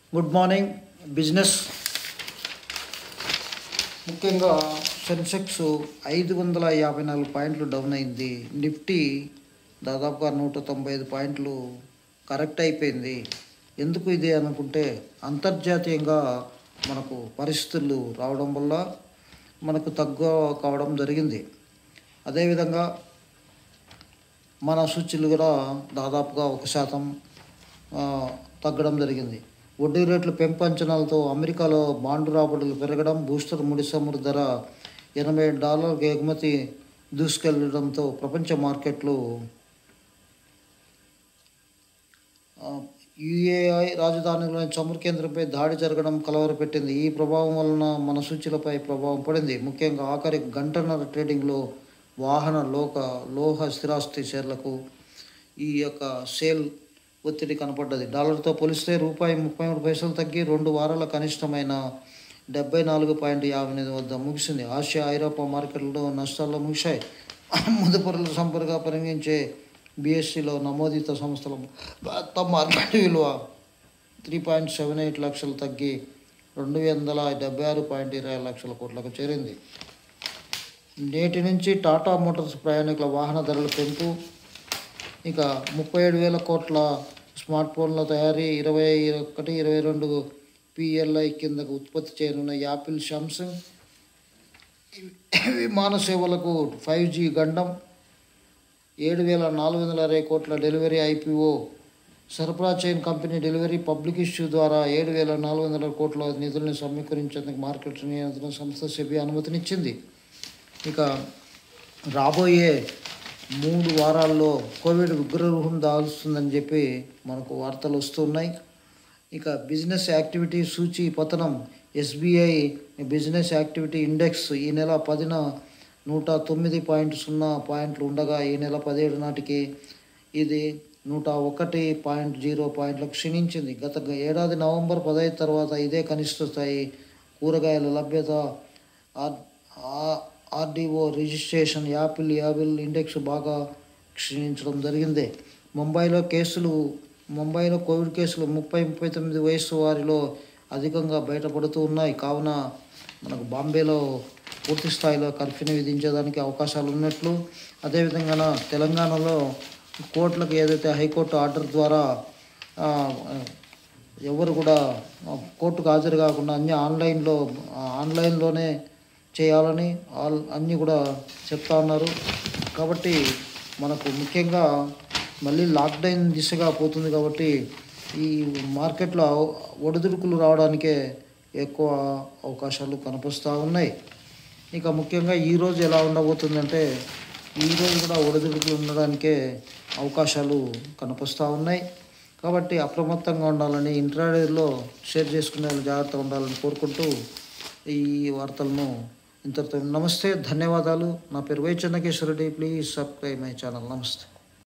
good morning business ముఖ్యంగా సెన్సెక్స్ ఐదు వందల యాభై నాలుగు పాయింట్లు డౌన్ అయింది నిఫ్టీ దాదాపుగా నూట తొంభై ఐదు పాయింట్లు కరెక్ట్ అయిపోయింది ఎందుకు ఇది అనుకుంటే అంతర్జాతీయంగా మనకు పరిస్థితులు రావడం వల్ల మనకు తగ్గు కావడం జరిగింది అదేవిధంగా మన సూచీలు కూడా దాదాపుగా ఒక శాతం ఆ, తగ్గడం జరిగింది వడ్డీ రేట్లు పెంపు అంచనాలతో అమెరికాలో బాండు రాబడులు పెరగడం బూస్టర్ ముడి చమురు ధర ఎనభై డాలర్కి ఎగుమతి దూసుకెళ్లడంతో ప్రపంచ మార్కెట్లు యుఏఐ రాజధానిలోని చమురు కేంద్రంపై దాడి జరగడం కలవరపెట్టింది ఈ ప్రభావం వలన మన సూచీలపై ప్రభావం పడింది ముఖ్యంగా ఆఖరి గంటన్నర ట్రేడింగ్లో వాహన లోక లోహ స్థిరాస్తి షేర్లకు ఈ యొక్క సేల్ ఒత్తిడి కనపడ్డది డాలర్తో పోలిస్తే రూపాయి ముప్పై మూడు పైసలు తగ్గి రెండు వారాల కనిష్టమైన డెబ్బై నాలుగు పాయింట్ యాభై ఎనిమిది వద్ద ముగిసింది ఆసియా ఐరోపా మార్కెట్లో నష్టాల్లో ముగిశాయి మదుపరుల సంపదగా పరిగణించే బీఎస్సీలో నమోదిత సంస్థల మొత్తం మార్కెట్ విలువ త్రీ పాయింట్ సెవెన్ ఎయిట్ లక్షలు తగ్గి రెండు వందల డెబ్బై ఆరు పాయింట్ ఇరవై లక్షల కోట్లకు చేరింది నేటి నుంచి టాటా మోటార్స్ ప్రయాణికుల వాహన ధరల పెంపు ఇక ముప్పై ఏడు వేల కోట్ల స్మార్ట్ ఫోన్ల తయారీ ఇరవై ఒకటి ఇరవై రెండు పిఎల్ఐ కిందకు ఉత్పత్తి చేయనున్న యాపిల్ శాంసంగ్ విమాన సేవలకు ఫైవ్ జీ గండం ఏడు వేల నాలుగు వందల అరవై కోట్ల డెలివరీ ఐపీఓ సరఫరా chain company delivery public issue ద్వారా ఏడు వేల నాలుగు వందల కోట్ల నిధులను సమీకరించేందుకు మార్కెట్ నియంత్రణ సంస్థ సెబీ అనుమతినిచ్చింది ఇక రాబోయే మూడు వారాల్లో కోవిడ్ ఉగ్రరూపం దాల్స్తుందని చెప్పి మనకు వార్తలు వస్తున్నాయి ఇక బిజినెస్ యాక్టివిటీ సూచి పతనం ఎస్బీఐ బిజినెస్ యాక్టివిటీ ఇండెక్స్ ఈ నెల పదిన నూట తొమ్మిది పాయింట్ సున్నా పాయింట్లు ఉండగా ఈ నెల పదిహేడు నాటికి ఇది నూట ఒకటి పాయింట్ జీరో పాయింట్లకు క్షీణించింది గత ఏడాది నవంబర్ పదహైదు తర్వాత ఇదే కనిష్ట స్థాయి కూరగాయల లభ్యత ఆర్- ఆ- RDO registration apple apple index బాగా క్షీణించడం జరిగింది ముంబైలో కేసులు ముంబైలో కోవిడ్ కేసులు ముప్పై ముప్పై తొమ్మిది వయసు వారిలో అధికంగా బయటపడుతూ ఉన్నాయి కావున మనకు బాంబేలో పూర్తి స్థాయిలో కర్ఫ్యూని విధించడానికి అవకాశాలు ఉన్నట్లు అదేవిధంగా తెలంగాణలో కోర్టులకు ఏదైతే హైకోర్టు ఆర్డర్ ద్వారా ఆ, ఎవరు కూడా ఆ, కోర్టుకు హాజరు కాకుండా అన్ని ఆన్లైన్లో ఆ, ఆన్లైన్లోనే చేయాలని ఆల్ అన్నీ కూడా చెప్తా ఉన్నారు కాబట్టి మనకు ముఖ్యంగా మళ్ళీ లాక్డౌన్ దిశగా పోతుంది కాబట్టి ఈ మార్కెట్లో ఒడిదుడుకులు రావడానికే ఎక్కువ అవకాశాలు కనిపిస్తూ ఉన్నాయి ఇక ముఖ్యంగా ఈరోజు ఎలా ఉండబోతుందంటే ఈరోజు కూడా ఒడిదుడుకులు ఉండడానికే అవకాశాలు కనిపిస్తూ ఉన్నాయి కాబట్టి అప్రమత్తంగా ఉండాలని ఇంట్రాడేలో షేర్ చేసుకునే వాళ్ళు జాగ్రత్తగా ఉండాలని కోరుకుంటూ ఈ వార్తలను ఇంతటితో నమస్తే ధన్యవాదాలు నా పేరు Y Chennakeshwara Reddy please subscribe my channel నమస్తే